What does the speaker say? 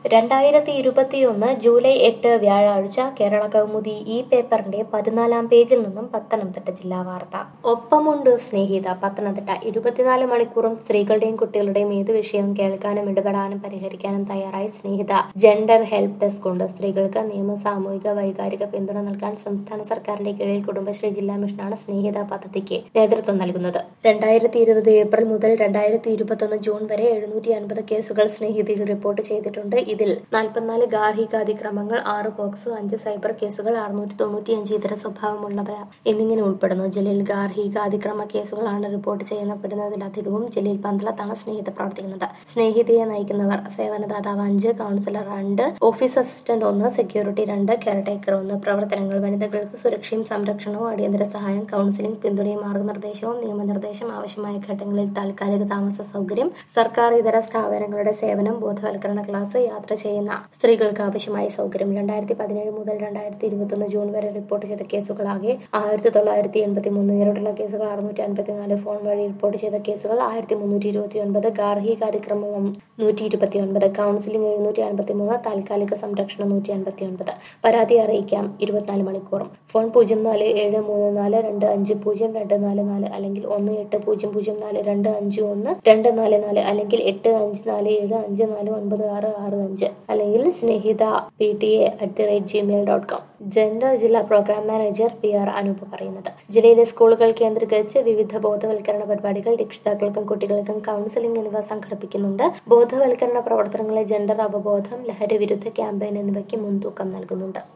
രണ്ടായിരത്തി ഇരുപത്തിയൊന്ന് ജൂലൈ എട്ട് വ്യാഴാഴ്ച കേരള കൗമുദി ഈ പേപ്പറിന്റെ പതിനാലാം പേജിൽ നിന്നും പത്തനംതിട്ട ജില്ലാ വാർത്ത ഒപ്പമുണ്ട് സ്നേഹിത പത്തനംതിട്ട ഇരുപത്തിനാല് മണിക്കൂറും സ്ത്രീകളുടെയും കുട്ടികളുടെയും ഏത് വിഷയവും കേൾക്കാനും ഇടപെടാനും പരിഹരിക്കാനും തയ്യാറായി സ്നേഹിത ജെൻഡർ ഹെൽപ്പ് ഡെസ്ക് ഉണ്ട് സ്ത്രീകൾക്ക് നിയമ സാമൂഹിക വൈകാരിക പിന്തുണ നൽകാൻ സംസ്ഥാന സർക്കാരിന്റെ കീഴിൽ കുടുംബശ്രീ ജില്ലാ മിഷനാണ് സ്നേഹിത പദ്ധതിക്ക് നേതൃത്വം നൽകുന്നത് രണ്ടായിരത്തി ഇരുപത് ഏപ്രിൽ മുതൽ രണ്ടായിരത്തി ഇരുപത്തൊന്ന് ജൂൺ വരെ എഴുന്നൂറ്റി അൻപത് കേസുകൾ സ്നേഹിതയിൽ റിപ്പോർട്ട് ചെയ്തിട്ടുണ്ട് ഇതിൽ നാൽപ്പത്തിനാല് ഗാർഹിക അതിക്രമങ്ങൾ ആറ് പോക്സോ അഞ്ച് സൈബർ കേസുകൾ അറുന്നൂറ്റി തൊണ്ണൂറ്റിയഞ്ച് ഇതര സ്വഭാവമുള്ളവ എന്നിങ്ങനെ ഉൾപ്പെടുന്നു ജില്ലയിൽ ഗാർഹിക അതിക്രമ കേസുകളാണ് റിപ്പോർട്ട് ചെയ്യപ്പെടുന്നതിലധികവും ജില്ലയിൽ പന്തളത്താണ് സ്നേഹിത പ്രവർത്തിക്കുന്നത് സ്നേഹിതയെ നയിക്കുന്നവർ സേവനദാതാവ് അഞ്ച് കൗൺസിലർ രണ്ട് ഓഫീസ് അസിസ്റ്റന്റ് ഒന്ന് സെക്യൂരിറ്റി രണ്ട് കെയർടേക്കർ ഒന്ന് പ്രവർത്തനങ്ങൾ വനിതകൾക്ക് സുരക്ഷയും സംരക്ഷണവും അടിയന്തര സഹായം കൗൺസിലിംഗ് പിന്തുണയും മാർഗനിർദ്ദേശവും നിയമനിർദ്ദേശം ആവശ്യമായ ഘട്ടങ്ങളിൽ താൽക്കാലിക താമസ സൗകര്യം സർക്കാർ ഇതര സ്ഥാപനങ്ങളുടെ സേവനം ബോധവൽക്കരണ ക്ലാസ് യാത്ര ചെയ്യുന്ന സ്ത്രീകൾക്ക് ആവശ്യമായ സൗകര്യം രണ്ടായിരത്തി പതിനേഴ് മുതൽ രണ്ടായിരത്തി ഇരുപത്തൊന്ന് ജൂൺ വരെ റിപ്പോർട്ട് ചെയ്ത കേസുകളാകെ ആയിരത്തി തൊള്ളായിരത്തി എൺപത്തി മൂന്ന് നേരിട്ടുള്ള കേസുകൾ അറുന്നൂറ്റി അൻപത്തിനാല് ഫോൺ വഴി റിപ്പോർട്ട് ചെയ്ത കേസുകൾ ആയിരത്തി മുന്നൂറ്റി ഇരുപത്തി ഒൻപത് ഗാർഹിക അതിക്രമം നൂറ്റി ഇരുപത്തി ഒൻപത് കൗൺസിലിംഗ് എഴുന്നൂറ്റി അൻപത്തി മൂന്ന് താൽക്കാലിക സംരക്ഷണം നൂറ്റി അൻപത്തി ഒൻപത് പരാതി അറിയിക്കാം ഇരുപത്തിനാല് മണിക്കൂറും ഫോൺ പൂജ്യം നാല് ഏഴ് മൂന്ന് നാല് രണ്ട് അഞ്ച് പൂജ്യം രണ്ട് നാല് നാല് അല്ലെങ്കിൽ ഒന്ന് എട്ട് പൂജ്യം പൂജ്യം നാല് രണ്ട് അഞ്ച് ഒന്ന് രണ്ട് നാല് നാല് അല്ലെങ്കിൽ എട്ട് അഞ്ച് നാല് ഏഴ് അഞ്ച് നാല് ഒൻപത് ആറ് ആറ് അഞ്ച് അല്ലെങ്കിൽ Snehitha P T A at the rate Gmail dot com gender ജില്ലാ programme manager P R Anoop പറയുന്നത് ജില്ലയിലെ സ്കൂളുകൾ കേന്ദ്രീകരിച്ച് വിവിധ ബോധവൽക്കരണ പരിപാടികൾ രക്ഷിതാക്കൾക്കും കുട്ടികൾക്കും കൗൺസിലിംഗ് എന്നിവ സംഘടിപ്പിക്കുന്നുണ്ട് ബോധവൽക്കരണ പ്രവർത്തനങ്ങളെ ജെൻഡർ അവബോധം ലഹരി വിരുദ്ധ ക്യാമ്പയിൻ എന്നിവയ്ക്ക് മുൻതൂക്കം നൽകുന്നുണ്ട്